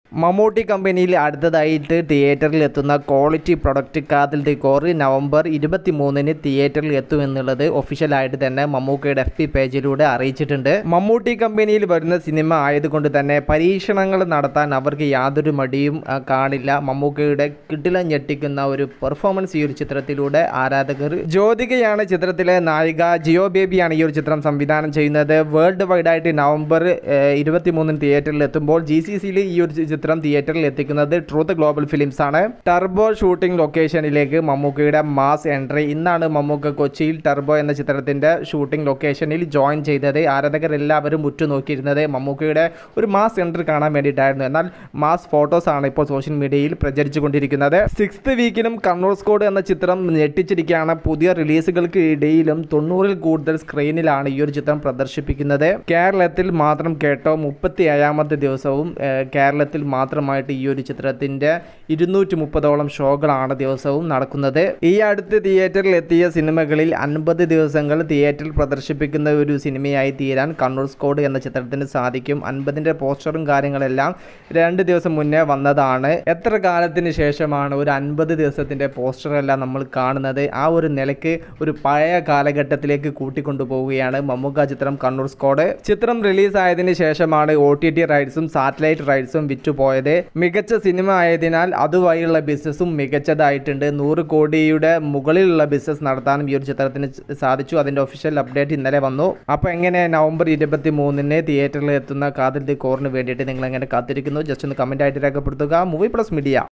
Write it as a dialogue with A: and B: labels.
A: മമ്മൂട്ടി കമ്പനിയിൽ അടുത്തതായിട്ട് തിയേറ്ററിൽ എത്തുന്ന quality product Kaathal the core November ഇരുപത്തി മൂന്നിന് തിയേറ്ററിൽ എത്തുമെന്നുള്ളത് ഒഫീഷ്യലായിട്ട് തന്നെ മമ്മൂക്കയുടെ എഫ് പി പേജിലൂടെ അറിയിച്ചിട്ടുണ്ട് മമ്മൂട്ടി കമ്പനിയിൽ വരുന്ന സിനിമ ആയതുകൊണ്ട് തന്നെ പരീക്ഷണങ്ങൾ നടത്താൻ അവർക്ക് യാതൊരു മടിയും ആ, കാണില്ല മമ്മൂക്കയുടെ കിട്ടില ഞെട്ടിക്കുന്ന ഒരു പെർഫോമൻസ് ഈ ഒരു ചിത്രത്തിലൂടെ ആരാധകർ ജ്യോതികയാണ് ചിത്രത്തിലെ നായിക ജിയോ ബേബിയാണ് ഈ ഒരു ചിത്രം സംവിധാനം ചെയ്യുന്നത് വേൾഡ് വൈഡായിട്ട് നവംബർ ഇരുപത്തി മൂന്നിന് തിയേറ്ററിൽ എത്തുമ്പോൾ ജി സി സിയിൽ ഈ ഒരു ചിത്രം തിയേറ്ററിൽ എത്തിക്കുന്നത് ട്രൂത്ത് ഗ്ലോബൽ ഫിലിംസ് ആണ് ടർബോ ഷൂട്ടിംഗ് ലൊക്കേഷനിലേക്ക് മമ്മൂക്കയുടെ മാസ് എൻട്രി ഇന്നാണ് മമ്മൂക്ക കൊച്ചിയിൽ ടർബോ എന്ന ചിത്രത്തിന്റെ ഷൂട്ടിംഗ് ലൊക്കേഷനിൽ ജോയിൻ ചെയ്തത് ആരാധകർ എല്ലാവരും ഉറ്റുനോക്കിയിരുന്നത് മമ്മൂക്കയുടെ ഒരു മാസ് എൻട്രി കാണാൻ വേണ്ടിയിട്ടായിരുന്നു എന്നാൽ മാസ് ഫോട്ടോസ് ആണ് ഇപ്പോൾ സോഷ്യൽ മീഡിയയിൽ പ്രചരിച്ചുകൊണ്ടിരിക്കുന്നത് സിക്സ്ത് വീക്കിനും കണ്ണൂർ സ്കോഡ് എന്ന ചിത്രം ഞെട്ടിച്ചിരിക്കുകയാണ് പുതിയ റിലീസുകൾക്ക് ഇടയിലും തൊണ്ണൂറിൽ കൂടുതൽ സ്ക്രീനിലാണ് ഈ ഒരു ചിത്രം പ്രദർശിപ്പിക്കുന്നത് കേരളത്തിൽ മാത്രം കേട്ടോ മുപ്പത്തി ഏഴാമത്തെ ദിവസവും ഏഹ്, കേരളത്തിൽ മാത്രമായിട്ട് ഈ ഒരു ചിത്രത്തിന്റെ ഇരുന്നൂറ്റി മുപ്പതോളം ഷോകളാണ് ദിവസവും നടക്കുന്നത് ഈ അടുത്ത് തിയേറ്ററിൽ എത്തിയ സിനിമകളിൽ അൻപത് ദിവസങ്ങൾ തിയേറ്ററിൽ പ്രദർശിപ്പിക്കുന്ന ഒരു സിനിമയായി തീരാൻ കണ്ണൂർ സ്കോഡ് എന്ന ചിത്രത്തിന് സാധിക്കും അൻപതിൻ്റെ പോസ്റ്ററും കാര്യങ്ങളെല്ലാം രണ്ട് ദിവസം മുന്നേ വന്നതാണ് എത്ര കാലത്തിന് ശേഷമാണ് ഒരു അൻപത് ദിവസത്തിൻ്റെ പോസ്റ്ററെല്ലാം നമ്മൾ കാണുന്നത് ആ ഒരു നിലയ്ക്ക് ഒരു പഴയ കാലഘട്ടത്തിലേക്ക് കൂട്ടിക്കൊണ്ടുപോവുകയാണ് മമ്മൂക്ക ചിത്രം കണ്ണൂർ സ്കോഡ് ചിത്രം റിലീസ് ആയതിനു ശേഷമാണ് ഒ ടി ടി റൈറ്റ്സും സാറ്റലൈറ്റ് റൈറ്റ്സും വിറ്റുപോയത് മികച്ച സിനിമ ആയതിനാൽ അതുവഴിയുള്ള ബിസിനസ്സും മികച്ചതായിട്ടുണ്ട് നൂറ് കോടിയുടെ മുകളിലുള്ള ബിസിനസ് നടത്താനും ഈ ഒരു ചിത്രത്തിന് സാധിച്ചു അതിൻ്റെ ഒഫീഷ്യൽ അപ്ഡേറ്റ് ഇന്നലെ വന്നു അപ്പോൾ എങ്ങനെ നവംബർ ഇരുപത്തി മൂന്നിന് തിയേറ്ററിൽ എത്തുന്ന കാതിൽ ദി കോറിന് വേണ്ടിയിട്ട് നിങ്ങൾ എങ്ങനെ കാത്തിരിക്കുന്നു ജസ്റ്റ് ഒന്ന് കമൻ്റ് ആയിട്ട് രേഖപ്പെടുത്തുക മൂവി പ്ലസ് മീഡിയ